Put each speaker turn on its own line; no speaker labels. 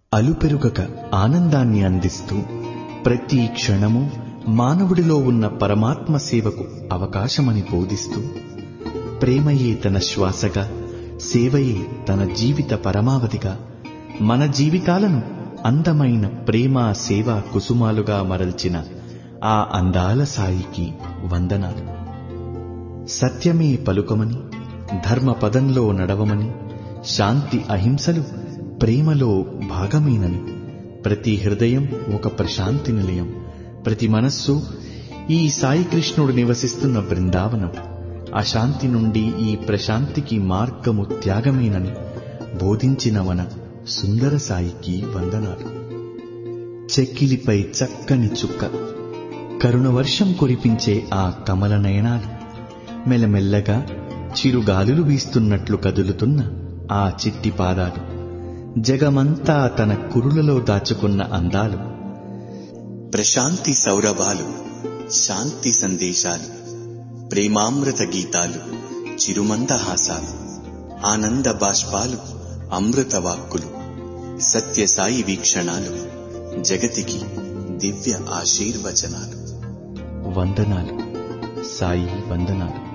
అలుపెరుగక ఆనందాన్ని అందిస్తూ ప్రతి క్షణము మానవుడిలో ఉన్న పరమాత్మ సేవకు అవకాశమని బోధిస్తూ ప్రేమయే తన శ్వాసగా సేవయే తన జీవిత పరమావధిగా మన జీవితాలను అందమైన ప్రేమ సేవా కుసుమాలుగా మరల్చిన ఆ అందాల సాయికి వందనాలు సత్యమే పలుకమని ధర్మ పదంలో నడవమని శాంతి అహింసలు ప్రేమలో భాగమేనని ప్రతి హృదయం ఒక ప్రశాంతి నిలయం ప్రతి మనస్సు ఈ సాయి కృష్ణుడు నివసిస్తున్న బృందావనం అశాంతి నుండి ఈ ప్రశాంతికి మార్గము త్యాగమేనని బోధించిన మన సుందర సాయికి వందనాలు చెక్కిలిపై చక్కని చుక్క కరుణ వర్షం కురిపించే ఆ కమల నయనాలు మెల్లమెల్లగా చిరుగాలులు వీస్తున్నట్లు కదులుతున్న ఆ చిట్టి పాదాలు జగమంతా తన కురులలో దాచుకున్న అందాలు
ప్రశాంతి సౌరభాలు శాంతి సందేశాలు ప్రేమామృత గీతాలు చిరుమందహాసాలు ఆనంద బాష్పాలు అమృత వాక్కులు సత్యసాయి వీక్షణాలు జగతికి దివ్య ఆశీర్వచనాలు
వందనాలు సాయి వందనాలు